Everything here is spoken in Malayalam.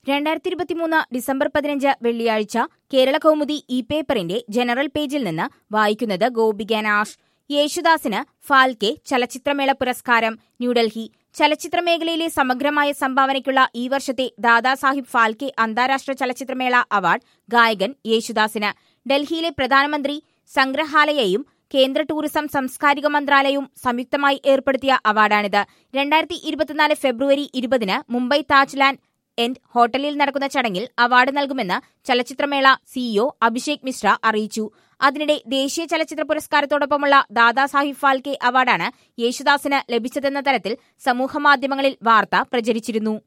രണ്ടായിരത്തി ഇരുപത്തിമൂന്ന് ഡിസംബർ പതിനഞ്ച് വെള്ളിയാഴ്ച കേരള കൗമുദി ഇ പേപ്പറിന്റെ ജനറൽ പേജിൽ നിന്ന് വായിക്കുന്നത് ഗോപിക നാഷ് യേശുദാസിന് ഫാൽക്കെ ചലച്ചിത്രമേള പുരസ്കാരം ന്യൂഡൽഹി ചലച്ചിത്ര മേഖലയിലെ സമഗ്രമായ സംഭാവനയ്ക്കുള്ള ഈ വർഷത്തെ ദാദാസാഹിബ് ഫാൽക്കെ അന്താരാഷ്ട്ര ചലച്ചിത്രമേള അവാർഡ് ഗായകൻ യേശുദാസിന് ഡൽഹിയിലെ പ്രധാനമന്ത്രി സംഗ്രഹാലയയും കേന്ദ്ര ടൂറിസം സാംസ്കാരിക മന്ത്രാലയവും സംയുക്തമായി ഏർപ്പെടുത്തിയ അവാർഡാണിത് രണ്ടായിരത്തി ഇരുപത്തിനാല് ഫെബ്രുവരി ഇരുപതിന് മുംബൈ താജ് ലാൻഡ് എൻഡ് ഹോട്ടലിൽ നടക്കുന്ന ചടങ്ങിൽ അവാർഡ് നൽകുമെന്ന് ചലച്ചിത്രമേള സിഇഒ അഭിഷേക് മിശ്ര അറിയിച്ചു അതിനിടെ ദേശീയ ചലച്ചിത്ര പുരസ്കാരത്തോടൊപ്പമുള്ള ദാദാസാഹിബ് ഫാൽക്കെ അവാർഡാണ് യേശുദാസിന് ലഭിച്ചതെന്ന തരത്തിൽ സമൂഹമാധ്യമങ്ങളിൽ വാർത്ത പ്രചരിച്ചിരുന്നു